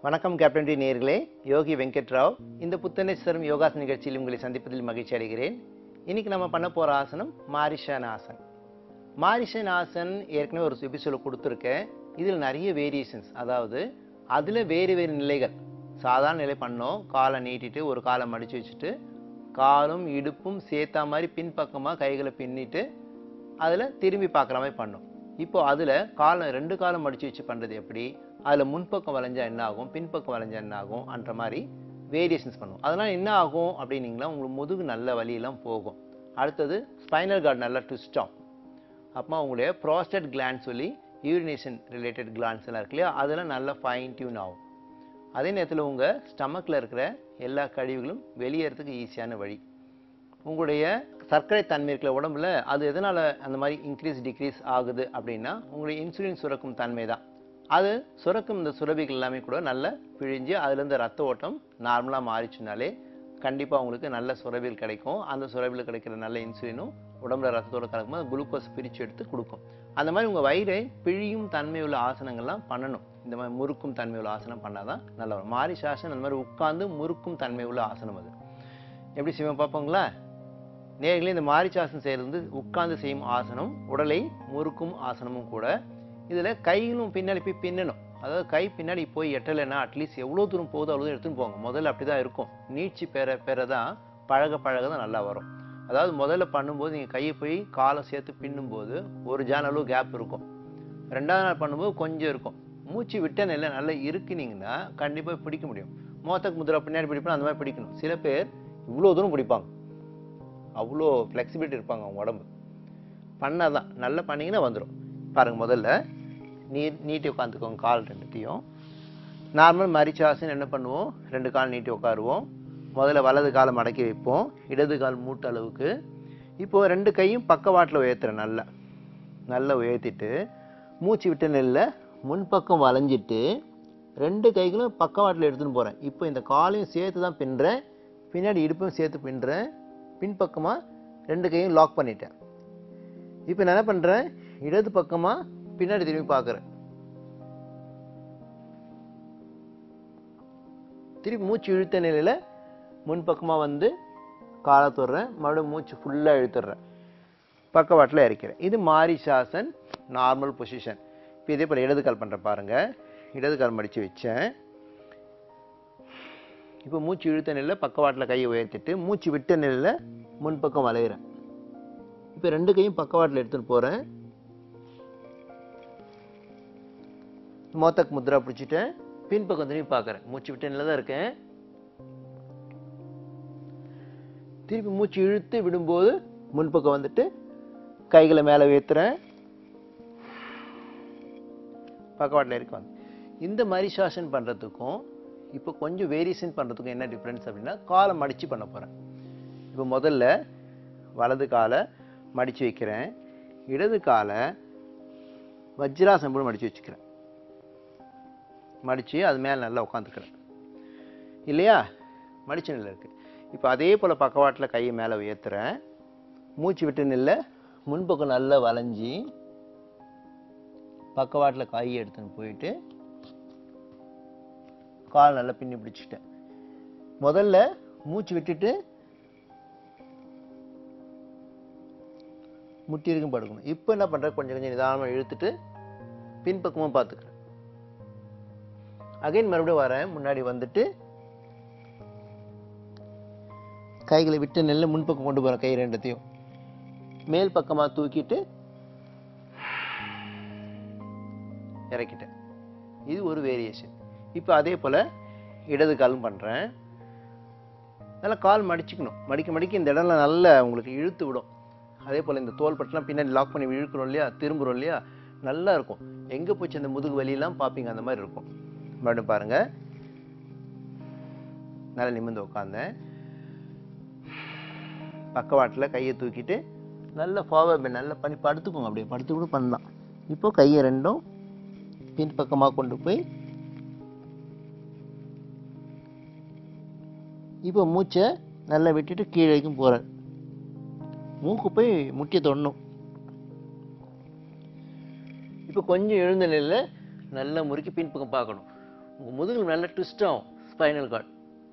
வணக்கம் captain D நேர்களே யோகி வெங்கட் ராவ் இந்த புத்தனேஸ்வரம் யோகாசன நிகழ்ச்சியில் உங்களை சந்திப்பதில் மகிழ்ச்சி அடைகிறேன் இன்னைக்கு நம்ம பண்ண போற ஆசனம் மாரிஷான் ஆசன் மாரிஷன் ஆசன் ஏற்கனவே ஒரு எபிசோட கொடுத்துருக்கேன் இதில் நிறைய வேரியேஷன்ஸ் அதாவது அதில் வேறு வேறு நிலைகள் சாதாரண நிலை பண்ணோம் காலை நீட்டிட்டு ஒரு காலை மடிச்சு வச்சுட்டு காலும் இடுப்பும் சேர்த்தா மாதிரி பின்பக்கமாக கைகளை பின்னிட்டு அதில் திரும்பி பார்க்குற மாதிரி பண்ணோம் இப்போ அதில் காலம் ரெண்டு காலம் மடிச்சு வச்சு பண்ணுறது எப்படி அதில் முன்பக்கம் வளைஞ்சா என்ன ஆகும் பின்பக்கம் வளைஞ்சா என்ன ஆகும் என்ற மாதிரி வேரியேஷன்ஸ் பண்ணுவோம் அதனால் என்ன ஆகும் அப்படின்னீங்களா உங்களுக்கு முதுகு நல்ல வலியெல்லாம் போகும் அடுத்தது ஸ்பைனல் கார்டு நல்லா ட்விஸ்ட் ஆகும் அப்புறமா உங்களுடைய ப்ராஸ்டேட் கிளாண்ட் சொல்லி யூரினேஷன் ரிலேட்டட் கிளாண்ட்ஸ் எல்லாம் இருக்கு இல்லையா அதெல்லாம் நல்லா ஃபைன் டியூன் ஆகும் அதே நேரத்தில் உங்கள் ஸ்டமக்கில் இருக்கிற எல்லா கழிவுகளும் வெளியேறதுக்கு ஈஸியான வழி உங்களுடைய சர்க்கரை தன்மை இருக்கிற உடம்புல அது எதனால் அந்த மாதிரி இன்க்ரீஸ் டிக்ரீஸ் ஆகுது அப்படின்னா உங்களுடைய இன்சுலின் சுரக்கும் தன்மை தான் அது சுரக்கும் இந்த சுரபிகள் எல்லாமே கூட நல்லா பிழிஞ்சு அதுலேருந்து ரத்த ஓட்டம் நார்மலாக மாறிச்சுனாலே கண்டிப்பாக உங்களுக்கு நல்ல சுரபிகள் கிடைக்கும் அந்த சுரபியில் கிடைக்கிற நல்ல இன்சுலினும் உடம்புல ரத்தத்தோட கலக்கும்போது குளுக்கோஸ் பிரித்து எடுத்து கொடுக்கும் அந்த மாதிரி உங்கள் வயிறை பிழியும் தன்மை உள்ள ஆசனங்கள்லாம் பண்ணணும் இந்த மாதிரி முறுக்கும் தன்மை உள்ள ஆசனம் பண்ணால் தான் நல்லா வரும் மாரி சாசனம் அந்த மாதிரி உட்கார்ந்து முறுக்கும் தன்மை உள்ள ஆசனம் அது எப்படி செய்வோம் பார்ப்போங்களா நேர்களே இந்த மாரிச்சாசனம் செய்கிறது வந்து உட்கார்ந்து செய்யும் ஆசனம் உடலை முறுக்கும் ஆசனமும் கூட இதில் கைகளும் பின்னாடி போய் பின்னணும் அதாவது கை பின்னாடி போய் எட்டலைன்னா அட்லீஸ்ட் எவ்வளோ தூரம் போகுதோ அவ்வளோ தூரம் எடுத்துன்னு போங்க முதல்ல அப்படி தான் இருக்கும் நீட்சி பெற பெற தான் பழக பழக தான் நல்லா வரும் அதாவது முதல்ல பண்ணும்போது நீங்கள் கையை போய் காலை சேர்த்து பின்னும்போது ஒரு ஜான் அளவு கேப் இருக்கும் ரெண்டாவது நாள் பண்ணும்போது கொஞ்சம் இருக்கும் மூச்சு விட்ட நிலை நல்லா இருக்குனீங்கன்னா கண்டிப்பாக பிடிக்க முடியும் மோத்தக்கு முதிரை பின்னாடி பிடிப்போம் அந்த மாதிரி பிடிக்கணும் சில பேர் இவ்வளோ தூரம் பிடிப்பாங்க அவ்வளோ ஃப்ளெக்சிபிலிட்டி இருப்பாங்க அவங்க உடம்பு பண்ணால் தான் நல்லா பண்ணிங்கன்னா வந்துடும் பாருங்க முதல்ல நீ நீட்டி உட்காந்துக்கோங்க கால் ரெண்டுத்தையும் நார்மல் மரிச்சாசன் என்ன பண்ணுவோம் ரெண்டு கால் நீட்டி உட்காருவோம் முதல்ல வலது காலை மடக்கி வைப்போம் இடது கால் மூட்டு அளவுக்கு இப்போது ரெண்டு கையும் பக்கவாட்டில் உயர்த்துறேன் நல்லா நல்லா உயர்த்திட்டு மூச்சு விட்ட நெல்ல முன்பக்கம் வளைஞ்சிட்டு ரெண்டு கைகளும் பக்கவாட்டில் எடுத்துன்னு போகிறேன் இப்போ இந்த காலையும் சேர்த்து தான் பின்னுறேன் பின்னாடி இடுப்பையும் சேர்த்து பின்னுறேன் பின்பக்கமாக ரெண்டு கையும் லாக் பண்ணிட்டேன் இப்போ நான் என்ன பண்ணுறேன் இடது பக்கமாக பின்னாடி திரும்பி பார்க்குறேன் திருப்பி மூச்சு இழுத்த நிலையில் முன்பக்கமாக வந்து காலை தொடுறேன் மறுபடியும் மூச்சு ஃபுல்லாக இழுத்துடுறேன் பக்கவாட்டில் இறக்கிறேன் இது மாரி சாசன் நார்மல் பொசிஷன் இப்போ இதே போல் இடது கால் பண்ணுறேன் பாருங்கள் இடது கால் மடித்து வச்சேன் இப்போ மூச்சு இழுத்த நிலையில் பக்கவாட்டில் கையை உயர்த்திட்டு மூச்சு விட்ட நிலையில் முன்பக்கம் வளையிறேன் இப்போ ரெண்டு கையும் பக்கவாட்டில் எடுத்துகிட்டு போகிறேன் மோத்தக் முத்ரா பிடிச்சிட்டேன் பின்பக்கம் திரும்பி பார்க்குறேன் மூச்சு விட்ட நிலை தான் இருக்கேன் திருப்பி மூச்சு இழுத்து விடும்போது முன்பக்கம் வந்துட்டு கைகளை மேலே உயர்த்துறேன் பக்கவாட்டில் இருக்க வந்து இந்த மாதிரி சாசன் பண்ணுறதுக்கும் இப்போ கொஞ்சம் வேரியேஷன் பண்ணுறதுக்கும் என்ன டிஃப்ரென்ஸ் அப்படின்னா காலை மடித்து பண்ண போகிறேன் இப்போ முதல்ல வலது காலை மடித்து வைக்கிறேன் இடது காலை வஜ்ராசனம் போல மடித்து வச்சுக்கிறேன் மடித்து அது மேலே நல்லா உட்காந்துக்கிறேன் இல்லையா மடிச்ச நிலை இருக்குது இப்போ அதே போல் பக்கவாட்டில் கையை மேலே உயர்த்துறேன் மூச்சு விட்டு நில்ல முன்பக்கம் நல்லா வளைஞ்சி பக்கவாட்டில் கையை எடுத்துன்னு போயிட்டு கால் நல்லா பின்னி பிடிச்சிட்டேன் முதல்ல மூச்சு விட்டுட்டு முட்டி இருக்கும் படுக்கணும் இப்போ என்ன பண்ணுறேன் கொஞ்சம் கொஞ்சம் நிதானமாக இழுத்துட்டு பின்பக்கமும் பார்த்துக்கிறேன் அகைன் மறுபடியும் வரேன் முன்னாடி வந்துட்டு கைகளை விட்டு நெல்ல முன்பக்கம் கொண்டு போகிறேன் கை ரெண்டத்தையும் மேல் பக்கமாக தூக்கிட்டு இறக்கிட்டேன் இது ஒரு வேரியேஷன் இப்போ அதே போல் இடது காலும் பண்ணுறேன் நல்லா கால் மடிச்சுக்கணும் மடிக்க மடிக்க இந்த இடம்ல நல்லா உங்களுக்கு இழுத்து விடும் அதே போல் இந்த தோல் பட்டெலாம் பின்னாடி லாக் பண்ணி இழுக்கிறோம் இல்லையா திரும்புகிறோம் இல்லையா நல்லா இருக்கும் எங்கே போச்சு அந்த முதுகு வலியெல்லாம் பார்ப்பீங்க அந்த மாதிரி இருக்கும் மறுபடியும் பாருங்கள் நல்லா நிமிர்ந்து உட்காந்தேன் பக்கவாட்டில் கையை தூக்கிட்டு நல்ல ஃபார்வர்ட் நல்லா பண்ணி படுத்துக்கோங்க அப்படியே படுத்து கூட பண்ணலாம் இப்போ கையை ரெண்டும் பின் பக்கமாக கொண்டு போய் இப்போ மூச்சை நல்லா விட்டுட்டு கீழே வரைக்கும் போகிறார் மூக்கு போய் முட்டியை தொடணும் இப்போ கொஞ்சம் எழுந்த நிலையில் நல்லா முறுக்கி பின்பக்கம் பார்க்கணும் உங்கள் முதுகில் நல்ல ட்விஸ்ட் ஆகும் ஸ்பைனல் கார்டு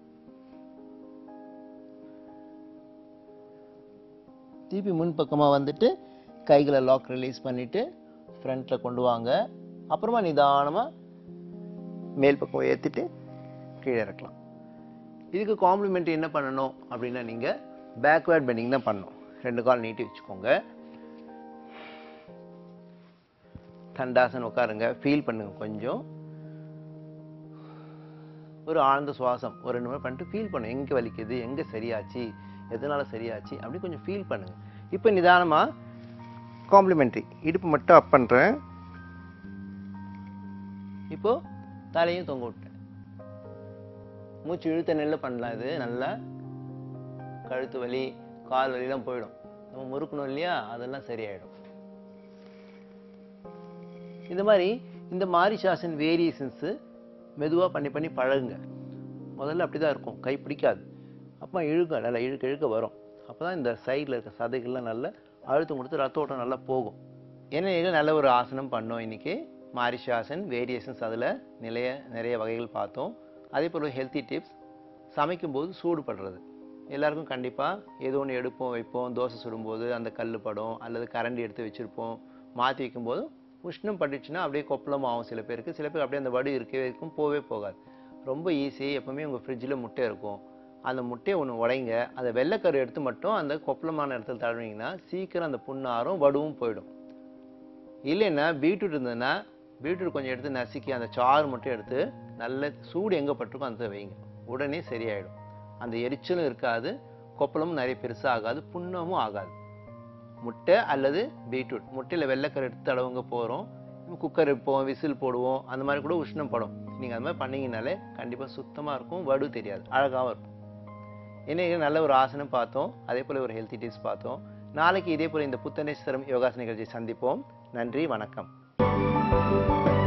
திருப்பி முன் பக்கமாக வந்துட்டு கைகளை லாக் ரிலீஸ் பண்ணிவிட்டு ஃப்ரண்ட்டில் கொண்டு வாங்க அப்புறமா நிதானமாக மேல் பக்கம் ஏற்றிட்டு கீழே இறக்கலாம் இதுக்கு காம்ப்ளிமெண்ட் என்ன பண்ணணும் அப்படின்னா நீங்கள் பேக்வேர்ட் பெண்டிங் தான் பண்ணணும் ரெண்டு கால் நீட்டி வச்சுக்கோங்க தண்டாசன் உட்காருங்க ஃபீல் பண்ணுங்க கொஞ்சம் ஒரு ஆழ்ந்த சுவாசம் ஒரு ரெண்டு மணி பண்ணிட்டு ஃபீல் பண்ணுங்க எங்கே வலிக்குது எங்கே சரியாச்சு எதனால சரியாச்சு அப்படி கொஞ்சம் ஃபீல் பண்ணுங்க இப்போ நிதானமாக காம்ப்ளிமெண்ட்ரி இடுப்பு மட்டும் அப் பண்ணுறேன் இப்போ தலையும் தொங்க விட்டேன் மூச்சு இழுத்த நெல்ல பண்ணலாம் இது நல்லா கழுத்து வலி கால் வலிலாம் போயிடும் நம்ம முறுக்கணும் இல்லையா அதெல்லாம் சரியாயிடும் இந்த மாதிரி இந்த மாரிஷாசன் வேரியேஷன்ஸு மெதுவாக பண்ணி பண்ணி பழகுங்க முதல்ல அப்படி தான் இருக்கும் கை பிடிக்காது அப்போ இழுக்க நல்லா இழுக்க இழுக்க வரும் அப்போ தான் இந்த சைடில் இருக்க சதைகள்லாம் நல்ல அழுத்தம் கொடுத்து ரத்த ஓட்டம் நல்லா போகும் என்ன நல்ல ஒரு ஆசனம் பண்ணோம் இன்னைக்கு மாரிஷாசன் வேரியேஷன்ஸ் அதில் நிறைய நிறைய வகைகள் பார்த்தோம் அதே போல் ஹெல்த்தி டிப்ஸ் சமைக்கும்போது சூடு படுறது எல்லாருக்கும் கண்டிப்பாக ஏதோ ஒன்று எடுப்போம் வைப்போம் தோசை சுடும்போது அந்த கல் படும் அல்லது கரண்டி எடுத்து வச்சுருப்போம் மாற்றி வைக்கும்போது உஷ்ணம் பட்டுச்சுன்னா அப்படியே கொப்பளம் ஆகும் சில பேருக்கு சில பேருக்கு அப்படியே அந்த வடு இருக்கவே இருக்கும் போவே போகாது ரொம்ப ஈஸி எப்பவுமே உங்கள் ஃப்ரிட்ஜில் முட்டை இருக்கும் அந்த முட்டையை ஒன்று உடைங்க அந்த வெள்ளைக்கரு எடுத்து மட்டும் அந்த கொப்பளமான இடத்துல தடவிங்கன்னா சீக்கிரம் அந்த புண்ணாரும் வடுவும் போயிடும் இல்லைன்னா பீட்ரூட் இருந்ததுன்னா பீட்ரூட் கொஞ்சம் எடுத்து நசுக்கி அந்த சாறு மட்டும் எடுத்து நல்ல சூடு எங்கே பட்டிருக்கோ அந்த வைங்க உடனே சரியாயிடும் அந்த எரிச்சலும் இருக்காது கொப்பளமும் நிறைய பெருசாக ஆகாது புண்ணமும் ஆகாது முட்டை அல்லது பீட்ரூட் முட்டையில் வெள்ளைக்கரு எடுத்து தடவுங்க போகிறோம் குக்கர் வைப்போம் விசில் போடுவோம் அந்த மாதிரி கூட உஷ்ணம் படும் நீங்கள் அந்த மாதிரி பண்ணீங்கனாலே கண்டிப்பாக சுத்தமாக இருக்கும் வடு தெரியாது அழகாகவும் இருக்கும் இன்னைக்கு நல்ல ஒரு ஆசனம் பார்த்தோம் அதே போல் ஒரு ஹெல்த்தி டிப்ஸ் பார்த்தோம் நாளைக்கு இதே போல் இந்த புத்தனேஸ்வரம் யோகாசன நிகழ்ச்சியை சந்திப்போம் நன்றி வணக்கம்